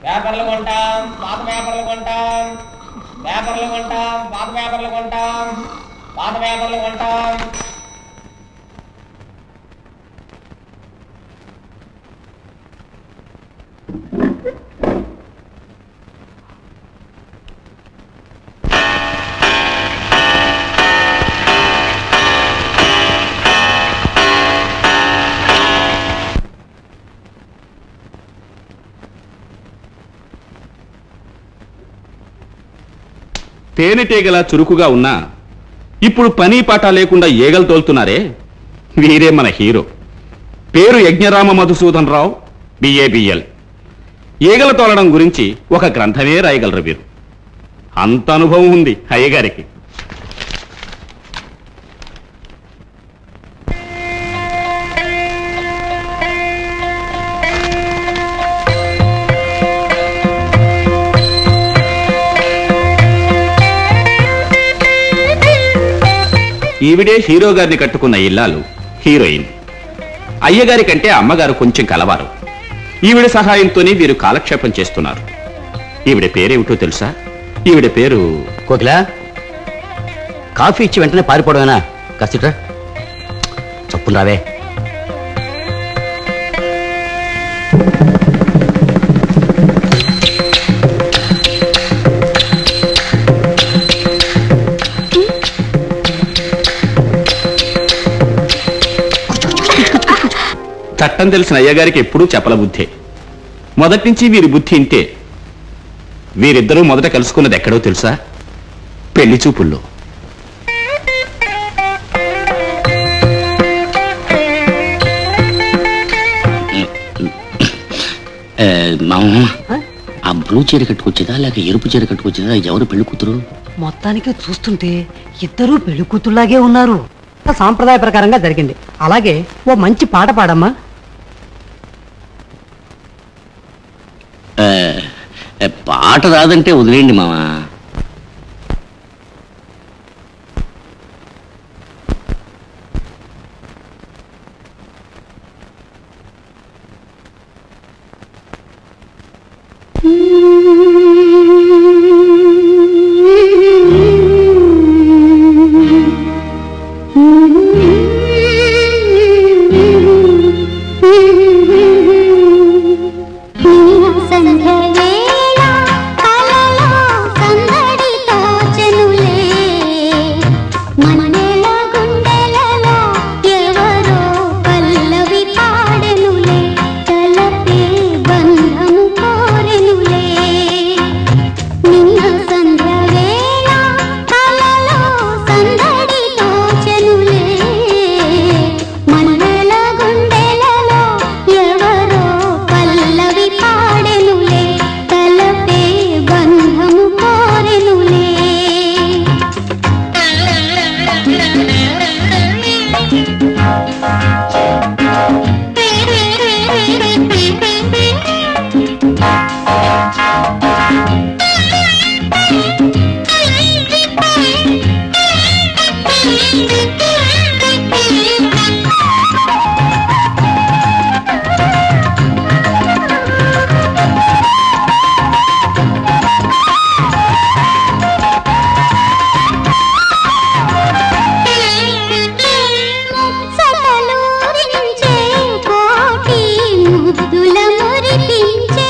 పేపర్లు కొంటాం పాత పేపర్లు కొంటాం పేపర్లు కొంటాం పాత పేపర్లు కొంటాం పాత పేపర్లు కొంటాం తేనెటీగలా చురుకుగా ఉన్నా ఇప్పుడు పని పాట లేకుండా ఈగలు తోలుతున్నారే వీరే మన హీరో పేరు యజ్ఞరామ మధుసూదన్ రావు బిఏబిఎల్ ఈగల తోలడం గురించి ఒక గ్రంథమే రాయగలరు వీరు అంత అనుభవం ఉంది అయ్యగారికి ఈవిడే హీరో గారిని కట్టుకున్న ఇల్లాలు హీరోయిన్ అయ్యగారి కంటే అమ్మగారు కొంచెం కలవారు ఈవిడ సహాయంతోనే వీరు కాలక్షేపం చేస్తున్నారు ఈవిడ పేరేమిటో తెలుసా ఈవిడ పేరు కోకిలా కాఫీ ఇచ్చి వెంటనే పారిపోవడమేనా కాసిట్రా చప్పున రావే చట్టం తెలిసిన అయ్యగారికి ఎప్పుడూ చెప్పల బుద్ధే మొదటి నుంచి వీరి బుద్ధి ఇంతే వీరిద్దరూ మొదట కలుసుకున్నది ఎక్కడో తెలుసా పెళ్లి చూపుల్లో మామ ఆ బ్లూ చీర కట్టుకొచ్చేదా లేక ఎరుపు చీర కట్టుకొచ్చేదా ఎవరు పెళ్లి కూతురు మొత్తానికి చూస్తుంటే ఇద్దరూ పెళ్లి కూతుర్లాగే ఉన్నారు సాంప్రదాయ ప్రకారంగా జరిగింది అలాగే ఓ మంచి పాట పాడమ్మా ఆ, ఏ, పాట రాదంటే వదిలేయండి మామా సంధ్యవేళ కలలో సందడితో చెనులే మనెల గుండెలలో ఎవరో పల్లవి పాడెనులే తలపే బంధము కోరెనులే నిన్న సంధ్యవేళ కలలో సందడితో చెనులే మనెల గుండెలలో ఎవరో పల్లవి పాడెనులే తలపే బంధము కోరెనులే ముచ్చటలూరించే కోటి ముద్దుల మురిపించే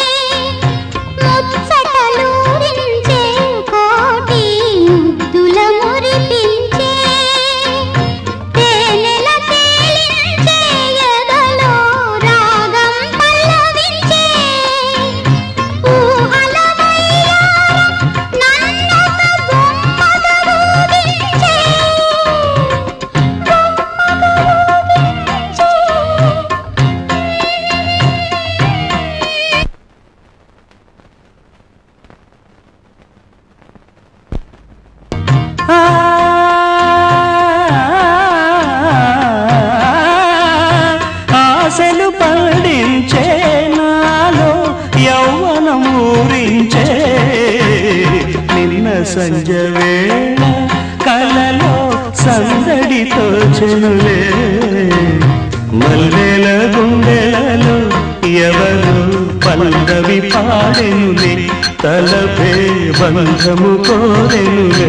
ముచ్చటలూరించే కోటి ముద్దుల మురిపించే తేనెల తేలించే ఎదలో రాగం పల్లవించే ఊహల వయ్యారం నన్నొక బొమ్మగా ఊగించే ఆశలు పండించే నాలో యౌవనం ఊరించే నిన్న సంజ వేళ కలలో సందడితో చెనులే మల్లెల గుండెలలో ఎవరు పల్లవి పాడ తలపే బంధము కోరెనులే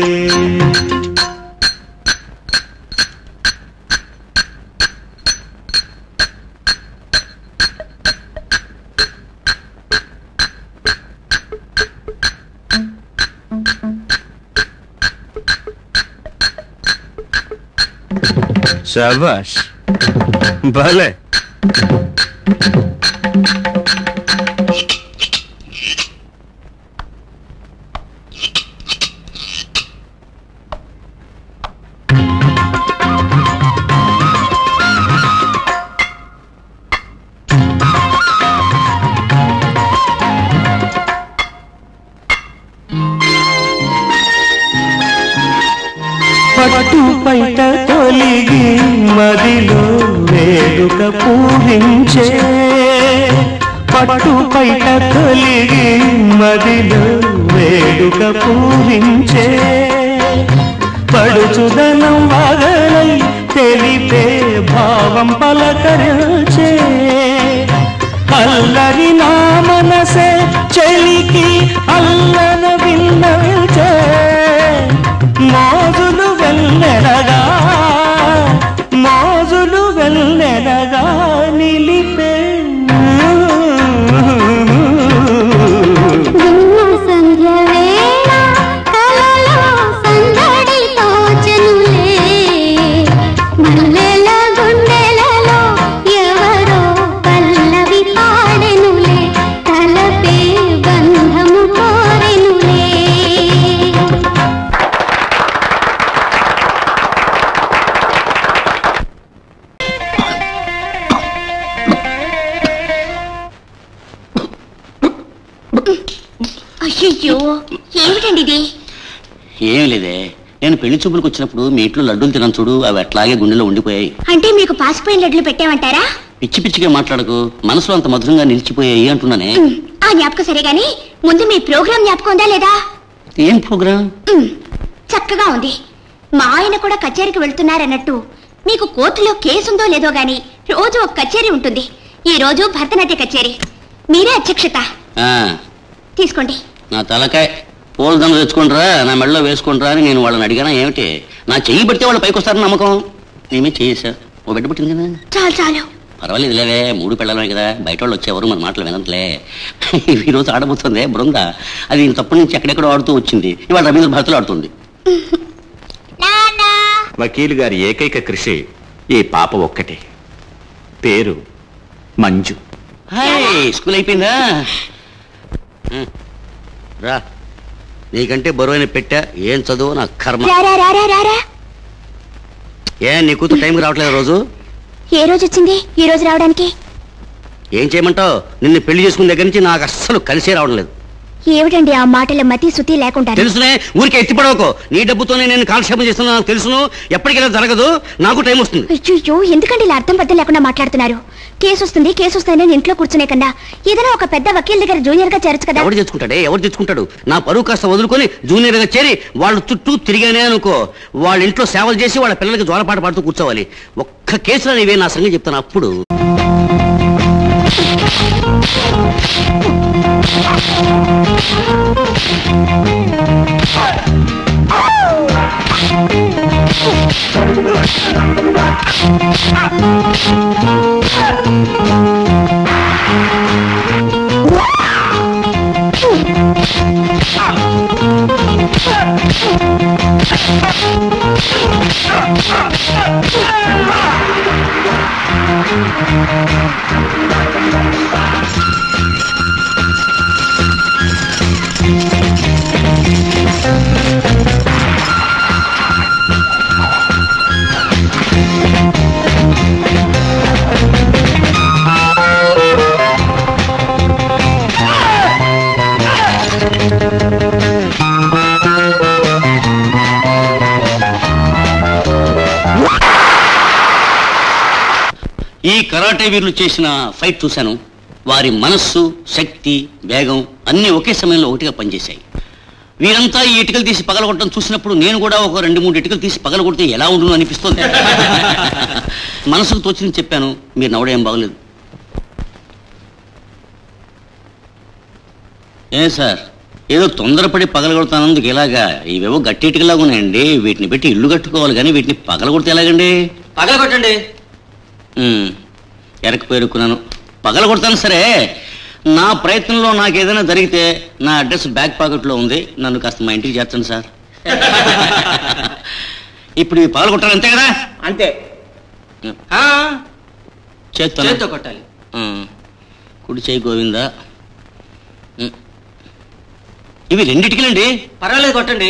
శాబాష్ భలే పట్టు పైట తొలిగి మదిలో వేడుక పూరించే పట్టు పైట తొలిగి మదిలో వేడుక పూరించే పడుచుదనం వగలై తెలిపే భావం పలకరించే అల్లరి నా మనసే చెలికి అల్లన విన్నవించే మోజులు వెళ్ళెనగా మోజులు వెళ్ళెనగా నిలిపే నిన్న సంధ్య వేళ కలలో సందడి తోచెనులే మల్లెల గుండెలలో ఎవరో పల్లవి పాడెనులే తలపే బంధము కోరెనులే అయ్యయ్యో ఏమిటండి ఇది ఏం లేదే నేను పెళ్లి చూపులకు వచ్చినప్పుడు మీ ఇంట్లో లడ్డూలు తినను చూడు అవి అట్లాగే గుండెలో ఉండిపోయాయి అంటే మీకు పాసిపోయిన లడ్లు పెట్టామంటారా పిచ్చి పిచ్చిగా మాట్లాడకు మనసులో అంత మధురంగా నిలిచిపోయాయి అంటున్నానే ఉమ్, ఆ జ్ఞాపకం సరే గాని ముందు మీ ప్రోగ్రాం జ్ఞాపకం ఉందా లేదా ఏం ప్రోగ్రామ్ ఉమ్, చక్కగా ఉంది మా ఆయన కూడా కచేరీకి వెళ్తున్నారన్నట్టు మీకు కోర్టులో కేసుందో లేదో గాని రోజు ఒక కచేరీ ఉంటుంది ఈ రోజు భరతనాట్య కచేరీ మీరే అధ్యక్షత ఆ, తీసుకోండి నా తలకాయ పూలదండ తెచ్చుకుంటారా నా మెడలో వేసుకుంటారా అని నేను వాళ్ళని అడిగానా ఏమిటి నా చెయ్యి పడితే వాళ్ళు పైకి వస్తారని నమ్మకం నేమే చేసా ఓ బిడ్డ పుట్టింది కదా చాలు చాలు పర్వాలేదు లేవే మూడు పిల్లలమే కదా బయట వాళ్ళు వచ్చేవారు మన మాటలు వినట్లే ఈరోజు ఆడబోతుంది బృంద అది ఈయన తప్పటి నుంచి ఎక్కడెక్కడ ఆడుతూ వచ్చింది ఇవాళ రవీంద్ర భారతిలో ఆడుతుంది నాన్నా వకీలు గారి ఏకైక కృషి ఈ పాప ఒక్కటే పేరు మంజు హాయ్ స్కూల్ అయిపోయిందా ఉం. రా నీకంటే బరువైన పెట్టా ఏం చదువు నా కర్మ రారా రారా రారా ఏ నీ కూతురు టైంకి రావట్లేదు రోజు ఏ రోజు వచ్చింది ఈ రోజు రావడానికి ఏం చేయమంటావు నిన్ను పెళ్లి చేసుకున్న దగ్గర నుంచి నాకు అస్సలు కలిసే రావడం లేదు ఏమిటండి ఆ మాటల మతి శుతి లేకుండా తెలుసునే ఊరికే ఎత్తిపడవకు నీ డబ్బుతోనే నేను కాలక్షేపం చేస్తున్నా నాకు తెలుసును ఎప్పటికైనా జరగదు నాకు టైం వస్తుంది అయ్యో ఎందుకండి ఇలా అర్థం పద్ధతి లేకుండా మాట్లాడుతున్నారు కేసు వస్తుంది కేసు వస్తుందని ఇంట్లో కూర్చునే కన్నా ఏదైనా ఒక పెద్ద వకీల్ దగ్గర జూనియర్ గా చేరొచ్చు కదా ఎవడు తెచ్చుకుంటాడే ఎవరు తెచ్చుకుంటాడు నా పరువు కాస్త వదులుకొని జూనియర్ గా చేరి వాళ్ళ చుట్టూ తిరిగానే అనుకో వాళ్ళ ఇంట్లో సేవలు చేసి వాళ్ళ పిల్లలకి జోలపాట పాడుతూ కూర్చోవాలి ఒక్క కేసులో నీవే నా సంగతి చెప్తాను అప్పుడు ఈ కరాటే వీరులు చేసిన ఫైట్ చూశాను వారి మనస్సు శక్తి వేగం అన్నీ ఒకే సమయంలో ఒకటిగా పనిచేశాయి వీరంతా ఈ ఇటుకలు తీసి పగలగొట్టడం చూసినప్పుడు నేను కూడా ఒక రెండు మూడు ఇటుకలు తీసి పగలగొడితే ఎలా ఉండును అనిపిస్తుంది మనసుకు తోచింది చెప్పాను మీరు నవ్వడం ఏం బాగలేదు ఏ సార్ ఏదో తొందరపడి పగలగొడతానందుకు ఇలాగా ఇవేవో గట్టి ఇటుకలాగా ఉన్నాయండి వీటిని పెట్టి ఇల్లు కట్టుకోవాలి కానీ వీటిని పగలగొడితే ఎలాగండి పగలగొట్టండి ఉమ్, ఎరక పేరుకున్నాను పగలగొడతాను సరే నా ప్రయత్నంలో నాకు ఏదైనా జరిగితే నా అడ్రస్ బ్యాక్ పాకెట్లో ఉంది నన్ను కాస్త మా ఇంటికి చేర్చండి సార్ ఇప్పుడు ఇవి పగలగొట్టాలి అంతే కదా అంతే ఆ, చేత్తో చేత్తో కొట్టాలి కుడి చేయి గోవిందా ఉమ్. ఇవి రెండిటికిలండి పర్వాలేదు కొట్టండి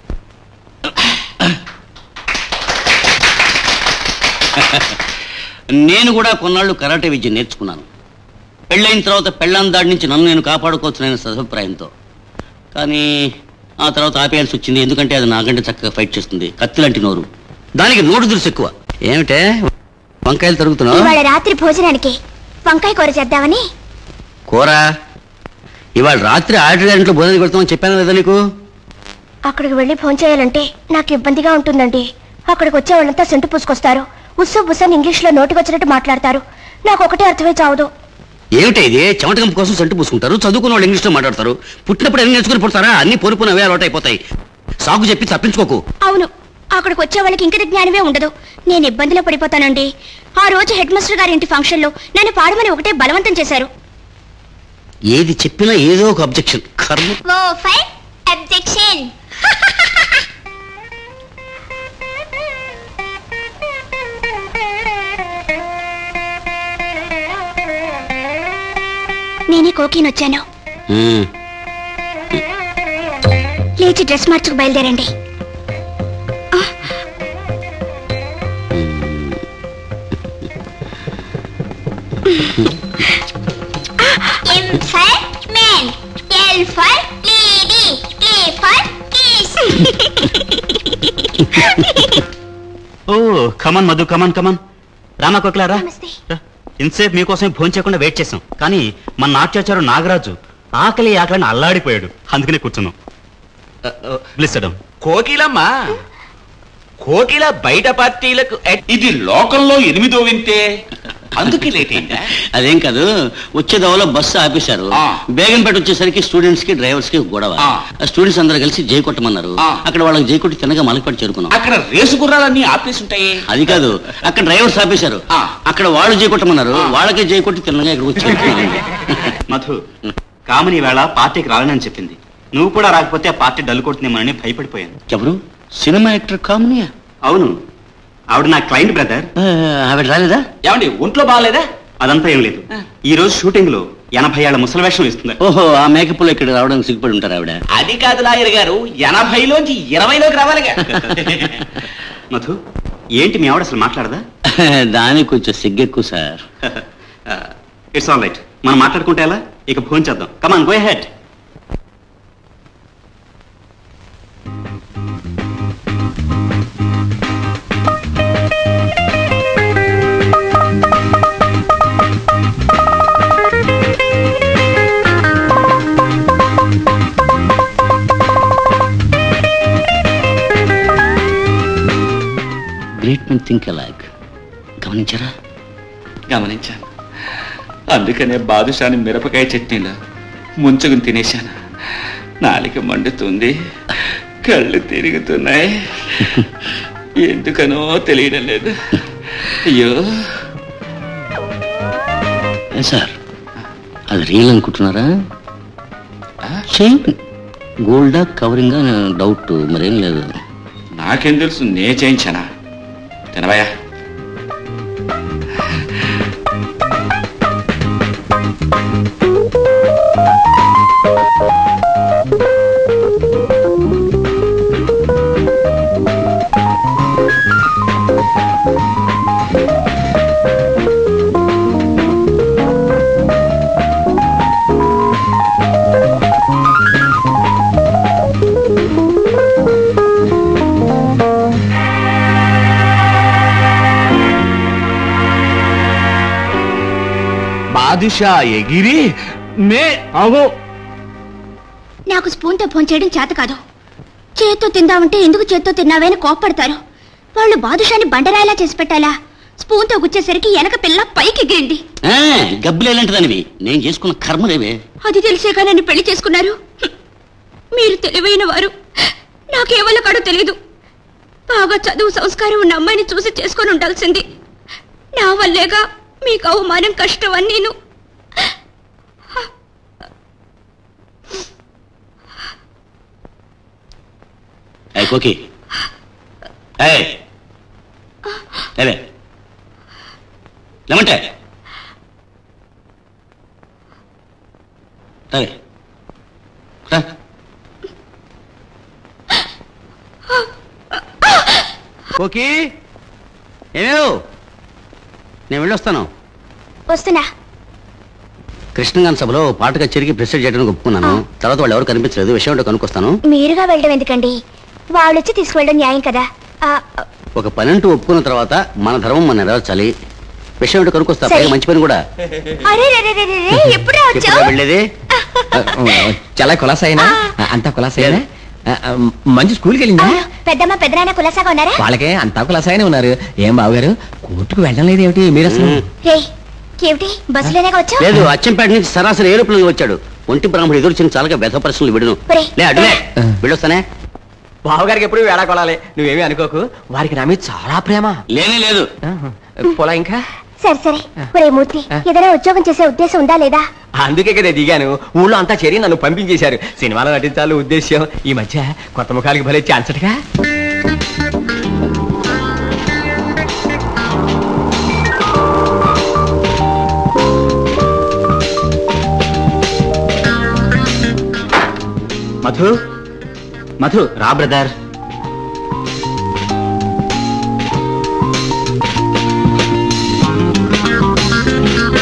నేను కూడా కొన్నాళ్ళు కరాటే విద్య నేర్చుకున్నాను పెళ్ళైన తర్వాత పెళ్ళాం దాడి నుంచి నన్ను నేను కాపాడుకోవచ్చునైన సదభిప్రాయంతో కానీ ఆ తర్వాత ఆపేయాల్సి వచ్చింది ఎందుకంటే అది నాకంటే చక్కగా ఫైట్ చేస్తుంది కత్తి లాంటి నోరు దానికి నోటు దురుసు ఎక్కువ ఏమిటే వంకాయలు తరుగుతున్నావు ఇవాళ రాత్రి భోజనానికి వంకాయ కూర చేద్దామని కూర ఇవాళ రాత్రి ఆర్డర్ గంటలో భోజనం పెడతామని చెప్పాను కదా నీకు అక్కడికి వెళ్ళి ఫోన్ చేయాలంటే నాకు ఇబ్బందిగా ఉంటుందండి అక్కడికి వచ్చే వాళ్ళంతా సెంటు పూసుకొస్తారు ఉస్సు బుస్సని ఇంగ్లీష్లో నోటికొచ్చినట్టు మాట్లాడతారు నాకు ఒకటే అర్థమై చావదు ఏమిటి ఇది చెమటకం కోసం సంటు పూసుకుంటారు చదువుకున్న వాళ్ళు ఇంగ్లీష్లో మాట్లాడతారు పుట్టినప్పుడు ఎన్ని నేర్చుకుని పుడతారా అన్ని పొరుపున అవే అలవాటు అయిపోతాయి సాకు చెప్పి తప్పించుకోకు అవును అక్కడికి వచ్చే వాళ్ళకి ఇంకటి జ్ఞానమే ఉండదు నేను ఇబ్బందిలో పడిపోతానండి ఆ రోజు హెడ్ మాస్టర్ గారి ఇంటి ఫంక్షన్లో నన్ను పాడమని ఒకటే బలవంతం చేశారు ఏది చెప్పినా ఏదో ఒక అబ్జెక్షన్ కర్మ ఓ ఫైవ్ అబ్జెక్షన్ నేనే కోకిన్ వచ్చాను ఉమ్. లేచి డ్రెస్ మార్చుకు బయలుదేరండి M for man, L for lady, A for kiss. ఓ come on Madhu come on come on Rama కొక్లారా నమస్తే. ఇంతసేపు మీకోసం భోజనం చేయకుండా వెయిట్ చేసాం కానీ మన నాట్యాచారు నాగరాజు ఆకలి ఆకలిని అల్లాడిపోయాడు అందుకనే కూర్చున్నాం బ్లిస్సడం కోకిలమ్మా కోకిల బయట పార్టీలకు ఎట్- ఇది లోకంలో ఎనిమిదో వింతే అందుకే లేట్ అయిందా అదేం కాదు వచ్చే దవలో బస్సు ఆపేశారు ఆ. బేగంపేట వచ్చేసరికి స్టూడెంట్స్ కి డ్రైవర్స్ కి గొడవ ఆ. స్టూడెంట్స్ అందరూ కలిసి జై కొట్టమన్నారు ఆ. అక్కడ వాళ్ళకి జై కొట్టి తినగా మలకపడి చేరుకున్నాం అక్కడ రేసు గుర్రాలన్నీ ఆపేసి ఉంటాయి అది కాదు అక్కడ డ్రైవర్స్ ఆపేశారు ఆ. అక్కడ వాళ్ళు జై కొట్టమన్నారు ఆ. వాళ్ళకి జై కొట్టి తిన్నగా ఇక్కడ వచ్చి చేరుకున్నాం. మధు కామని వేళ పార్టీకి రావాలని చెప్పింది నువ్వు కూడా రాకపోతే ఆ పార్టీ డల్లు కొడుతుందేమోనని భయపడిపోయాను ఎవరు సినిమా యాక్టర్ కామనియా అవును ఆవిడ నా క్లయింట్ బ్రదర్ ఆ, ఆవిడ రాలేదా ఏమండి ఒంట్లో బాగాలేదా అదంతా ఏం లేదు ఈ రోజు షూటింగ్ లో ఎనభై ఏళ్ల ముసలి వేషం ఇస్తుంది ఓహో ఆ మేకప్లో ఇక్కడ రావడానికి సిగ్గుపడి ఉంటారు ఆవిడ అది కాదు లాయర్ గారు ఎనభైలోంచి ఇరవైలోకి రావాలిగా మధు ఏంటి మీ ఆవిడ అసలు మాట్లాడదా దానికి కొంచెం సిగ్గెక్కువ సార్ ఇట్స్ ఆల్ రైట్ మనం మాట్లాడుకుంటే ఎలా ఇక ఫోన్ చేద్దాం come on go ahead great men think alike గమనించారా గమనించాను అందుకనే బాదుషాని మిరపకాయ చట్నీలో ముంచుకుని తినేశాను నాలిక మండుతుంది కళ్ళు తిరుగుతున్నాయి ఎందుకనో తెలియడం లేదు అయ్యో ఏ సార్ అది రియల్ అనుకుంటున్నారా చైన్ గోల్డా కవరింగ్ డౌట్ మరేం లేదు నాకేం తెలుసు నే చేయించానా తినవయ్యా బాదుషా ఎగిరి నే అగో నాకు స్పూన్తో ఫోన్ చేయడం చేత కాదు చేత్తో తిందామంటే ఎందుకు చేత్తో తిన్నావే అని కోప్పడతారు వాళ్ళు బాదుషాని బండరాయిలా చేసి పెట్టాలా స్పూన్తో గుచ్చేసరికి వెనక పిల్ల పైకి ఎగిరింది గబ్బులు ఎలాంటిదానివి నేను చేసుకున్న కర్మలేవే అది తెలిసేగా నన్ను పెళ్లి చేసుకున్నారు హ్మ్. మీరు తెలివైన వారు నాకేవల్ల కాడో తెలీదు బాగా చదువు సంస్కారం ఉన్న అమ్మాయిని చూసి చేసుకొని ఉండాల్సింది నా వల్లేగా మీకు అవమానం కష్టం అని నేను ఏ కోకి ఏయ్ లేవే లేమంటే లేవే రా. కోకి ఏమేవు నేను వెళ్ళొస్తాను వస్తున్నా కృష్ణగాన్ సభలో పాట కచేరికి ప్రెసిడెంట్ చేయడానికి ఒప్పుకున్నాను తర్వాత వాళ్ళు ఎవరు కనిపించలేదు విషయం ఏంటో కనుక్కొస్తాను మీరుగా వెళ్ళడం ఎందుకండి వాళ్ళు వచ్చి తీసుకువెళ్ళడం న్యాయం కదా ఆ, ఒక పని అంటూ ఒప్పుకున్న తర్వాత మన ధర్మం మనం నెరవేర్చాలి విషయం ఏంటో కనుక్కొస్తా సరే. పైగా మంచి పని కూడా అరే రే రే రే రే, రే, ఎప్పుడు ఎప్పుడు వచ్చావు వెళ్ళేది చాలా కులాసైనా అంతా కులాసైనా మంచి స్కూల్కి వెళ్ళిందా అవును, పెద్దమ్మ పెద్దనాన్న కులాసాగా ఉన్నారా వాళ్ళకే అంతా కులాసైన ఉన్నారు ఏం బావగారు కోర్టుకు వెళ్ళడం లేదు ఏమిటి మీరు అసలు ఉమ్. రే ఏమిటి బస్సులోనే వచ్చావు లేదు అచ్చంపేట నుంచి సరాసరి ఏరోప్లేన్ వచ్చాడు ఒంటి బ్రాహ్మణుడు ఎదురు చాలగా వ్యధ ప్రశ్నలు విడును ఒరేయ్. లే అడ్డులే ఆ. వెళ్ళొస్తానే బావగారికి ఎప్పుడు వేళ కొలాలి నువ్వేమీ అనుకోకు వారికి నా మీద చాలా ప్రేమ లేనే లేదు పొలా ఇంకా సరే సరే ఒరే మూర్తి ఏదైనా ఉద్యోగం చేసే ఉద్దేశం ఉందా లేదా అందుకే కదా దిగాను ఊళ్ళో అంతా చేరి నన్ను పంపించేశారు సినిమాలో నటించాలి ఉద్దేశ్యం ఈ మధ్య కొత్త ముఖాలకి భలే ఛాన్సట్గా మధు మధు రా బ్రదర్